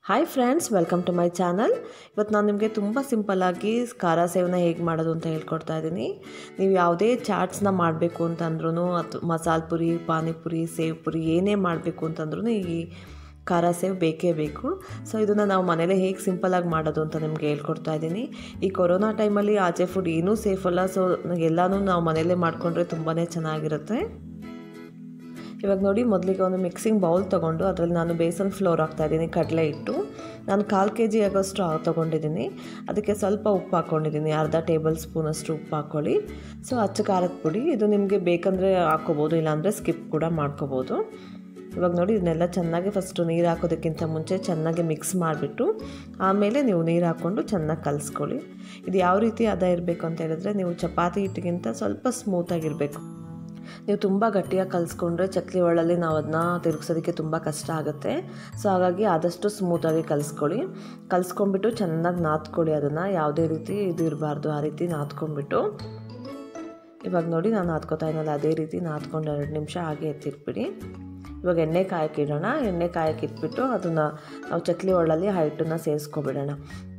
Hi friends welcome to my channel ಇವತ್ತು ನಾನು ನಿಮಗೆ ತುಂಬ ಸಿಂಪಲ್ಲಾಗಿ ಖಾರ ಸೇವನ ಹೇಗೆ ಮಾಡೋದು ಅಂತ ಹೇಳ್ಕೊಡ್ತಾ ಇದ್ದೀನಿ ನೀವು ಯಾವುದೇ ಚಾಟ್ಸ್ನ ಮಾಡಬೇಕು ಅಂತಂದ್ರೂ ಅಥವಾ ಮಸಾಲೆ ಪುರಿ ಪಾನಿಪುರಿ ಸೇವ್ ಪುರಿ ಏನೇ ಮಾಡಬೇಕು ಅಂತಂದ್ರೂ ಈ ಖಾರ ಸೇವ್ ಬೇಕೇ ಬೇಕು ಸೊ ಇದನ್ನು ನಾವು ಮನೇಲೇ ಹೇಗೆ ಸಿಂಪಲ್ಲಾಗಿ ಮಾಡೋದು ಅಂತ ನಿಮಗೆ ಹೇಳ್ಕೊಡ್ತಾ ಇದ್ದೀನಿ ಈ ಕೊರೋನಾ ಟೈಮಲ್ಲಿ ಆಚೆ ಫುಡ್ ಏನೂ ಸೇಫ್ ಅಲ್ಲ ಸೊ ಎಲ್ಲನೂ ನಾವು ಮನೇಲೇ ಮಾಡಿಕೊಂಡ್ರೆ ತುಂಬಾ ಚೆನ್ನಾಗಿರುತ್ತೆ ಇವಾಗ ನೋಡಿ ಮೊದಲಿಗೆ ಒಂದು ಮಿಕ್ಸಿಂಗ್ ಬೌಲ್ ತೊಗೊಂಡು ಅದರಲ್ಲಿ ನಾನು ಬೇಸನ್ ಫ್ಲೋರ್ ಹಾಕ್ತಾಯಿದ್ದೀನಿ ಕಡಲೆ ಹಿಟ್ಟು ನಾನು ಕಾಲು ಕೆ ಜಿ ಆಗೋಷ್ಟು ತೊಗೊಂಡಿದ್ದೀನಿ ಅದಕ್ಕೆ ಸ್ವಲ್ಪ ಉಪ್ಪು ಹಾಕ್ಕೊಂಡಿದ್ದೀನಿ ಅರ್ಧ ಟೇಬಲ್ ಸ್ಪೂನಷ್ಟು ಉಪ್ಪು ಹಾಕ್ಕೊಳ್ಳಿ ಸೊ ಅಚ್ಚ ಖಾರದ ಪುಡಿ ಇದು ನಿಮಗೆ ಬೇಕಂದರೆ ಹಾಕ್ಕೋಬೋದು ಇಲ್ಲಾಂದರೆ ಸ್ಕಿಪ್ ಕೂಡ ಮಾಡ್ಕೋಬೋದು ಇವಾಗ ನೋಡಿ ಇದನ್ನೆಲ್ಲ ಚೆನ್ನಾಗಿ ಫಸ್ಟು ನೀರು ಹಾಕೋದಕ್ಕಿಂತ ಮುಂಚೆ ಚೆನ್ನಾಗಿ ಮಿಕ್ಸ್ ಮಾಡಿಬಿಟ್ಟು ಆಮೇಲೆ ನೀವು ನೀರು ಹಾಕ್ಕೊಂಡು ಚೆನ್ನಾಗಿ ಕಲಿಸ್ಕೊಳ್ಳಿ ಇದು ಯಾವ ರೀತಿ ಅದ ಇರಬೇಕು ಅಂತ ಹೇಳಿದ್ರೆ ನೀವು ಚಪಾತಿ ಹಿಟ್ಟಿಗಿಂತ ಸ್ವಲ್ಪ ಸ್ಮೂತಾಗಿರಬೇಕು ನೀವು ತುಂಬ ಗಟ್ಟಿಯಾಗಿ ಕಲಿಸ್ಕೊಂಡ್ರೆ ಚಕ್ಲಿ ಒಳ್ಳಲ್ಲಿ ನಾವು ಅದನ್ನ ತಿರುಗಿಸೋದಕ್ಕೆ ತುಂಬ ಕಷ್ಟ ಆಗುತ್ತೆ ಸೊ ಹಾಗಾಗಿ ಆದಷ್ಟು ಸ್ಮೂತಾಗಿ ಕಲಿಸ್ಕೊಳ್ಳಿ ಕಲಿಸ್ಕೊಂಡ್ಬಿಟ್ಟು ಚೆನ್ನಾಗಿ ನಾದ್ಕೊಳ್ಳಿ ಅದನ್ನು ಯಾವುದೇ ರೀತಿ ಇದು ಇರಬಾರ್ದು ಆ ರೀತಿ ನಾದ್ಕೊಂಡ್ಬಿಟ್ಟು ಇವಾಗ ನೋಡಿ ನಾನು ನಾದ್ಕೋತಾ ಇದ್ನಲ್ಲ ಅದೇ ರೀತಿ ನಾದ್ಕೊಂಡು ಎರಡು ನಿಮಿಷ ಹಾಗೆ ಎತ್ತಿಟ್ಬಿಡಿ ಇವಾಗ ಎಣ್ಣೆ ಕಾಯಕ್ಕೆ ಇಡೋಣ ಎಣ್ಣೆ ಕಾಯಕ್ಕೆ ಇಟ್ಬಿಟ್ಟು ಅದನ್ನು ನಾವು ಚಕ್ಲಿ ಒಳ್ಳಲ್ಲಿ ಹೈಟನ್ನು ಸೇರಿಸ್ಕೊಬಿಡೋಣ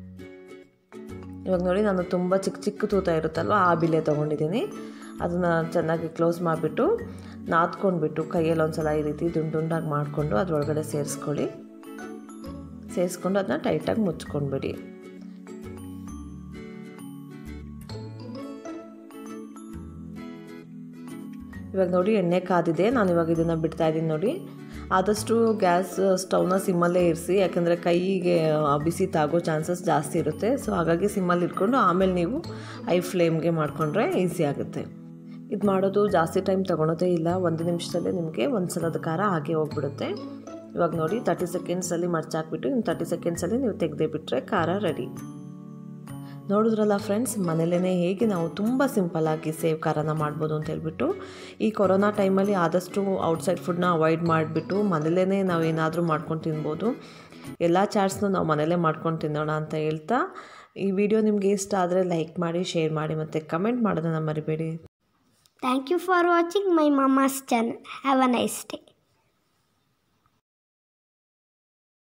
ಇವಾಗ ನೋಡಿ ನಾನು ತುಂಬ ಚಿಕ್ಕ ಚಿಕ್ಕ ತೂತ ಇರುತ್ತಲ್ವ ಆ ಬಿಲೆ ತೊಗೊಂಡಿದ್ದೀನಿ ಅದನ್ನು ಚೆನ್ನಾಗಿ ಕ್ಲೋಸ್ ಮಾಡಿಬಿಟ್ಟು ನಾದ್ಕೊಂಡ್ಬಿಟ್ಟು ಕೈಯಲ್ಲಿ ಒಂದು ಸಲ ಈ ರೀತಿ ದುಂಡು ದುಂಡಾಗಿ ಮಾಡಿಕೊಂಡು ಅದರೊಳಗಡೆ ಸೇರಿಸ್ಕೊಳ್ಳಿ ಸೇರಿಸ್ಕೊಂಡು ಅದನ್ನ ಟೈಟಾಗಿ ಮುಚ್ಕೊಂಡ್ಬಿಡಿ ಇವಾಗ ನೋಡಿ ಎಣ್ಣೆ ಕಾದಿದೆ ನಾನು ಇವಾಗ ಇದನ್ನು ಬಿಡ್ತಾ ಇದ್ದೀನಿ ನೋಡಿ ಆದಷ್ಟು ಗ್ಯಾಸ್ ಸ್ಟವ್ನ ಸಿಮ್ಮಲ್ಲೇ ಇರಿಸಿ ಯಾಕಂದರೆ ಕೈಗೆ ಬಿಸಿ ತಾಗೋ ಚಾನ್ಸಸ್ ಜಾಸ್ತಿ ಇರುತ್ತೆ ಸೊ ಹಾಗಾಗಿ ಸಿಮ್ಮಲ್ಲಿ ಇಟ್ಕೊಂಡು ಆಮೇಲೆ ನೀವು ಐ ಫ್ಲೇಮ್ಗೆ ಮಾಡಿಕೊಂಡ್ರೆ ಈಸಿ ಆಗುತ್ತೆ ಇದು ಮಾಡೋದು ಜಾಸ್ತಿ ಟೈಮ್ ತೊಗೊಳೋದೇ ಇಲ್ಲ ಒಂದು ನಿಮಿಷದಲ್ಲೇ ನಿಮಗೆ ಒಂದು ಸಲದ ಖಾರ ಹಾಗೆ ಹೋಗ್ಬಿಡುತ್ತೆ ಇವಾಗ ನೋಡಿ ತರ್ಟಿ ಸೆಕೆಂಡ್ಸಲ್ಲಿ ಮರ್ಚಾಕ್ಬಿಟ್ಟು ಇನ್ನು ತರ್ಟಿ ಸೆಕೆಂಡ್ಸಲ್ಲಿ ನೀವು ತೆಗೆದೇ ಬಿಟ್ಟರೆ ಖಾರ ರೆಡಿ ನೋಡಿದ್ರಲ್ಲ ಫ್ರೆಂಡ್ಸ್ ಮನೇಲೇ ಹೇಗೆ ನಾವು ತುಂಬ ಸಿಂಪಲ್ಲಾಗಿ ಸೇವ್ ಖಾರನ ಮಾಡ್ಬೋದು ಅಂತ ಹೇಳ್ಬಿಟ್ಟು ಈ ಕೊರೋನಾ ಟೈಮಲ್ಲಿ ಆದಷ್ಟು ಔಟ್ಸೈಡ್ ಫುಡ್ನ ಅವಾಯ್ಡ್ ಮಾಡಿಬಿಟ್ಟು ಮನೇಲೇ ನಾವು ಏನಾದರೂ ಮಾಡ್ಕೊಂಡು ತಿನ್ಬೋದು ಎಲ್ಲ ಚಾಟ್ಸ್ನೂ ನಾವು ಮನೇಲೇ ಮಾಡ್ಕೊಂಡು ತಿನ್ನೋಣ ಅಂತ ಹೇಳ್ತಾ ಈ ವಿಡಿಯೋ ನಿಮಗೆ ಇಷ್ಟ ಆದರೆ ಲೈಕ್ ಮಾಡಿ ಶೇರ್ ಮಾಡಿ ಮತ್ತು ಕಮೆಂಟ್ ಮಾಡೋದನ್ನು ಮರಿಬೇಡಿ Thank you for watching my mama's channel. Have a nice day.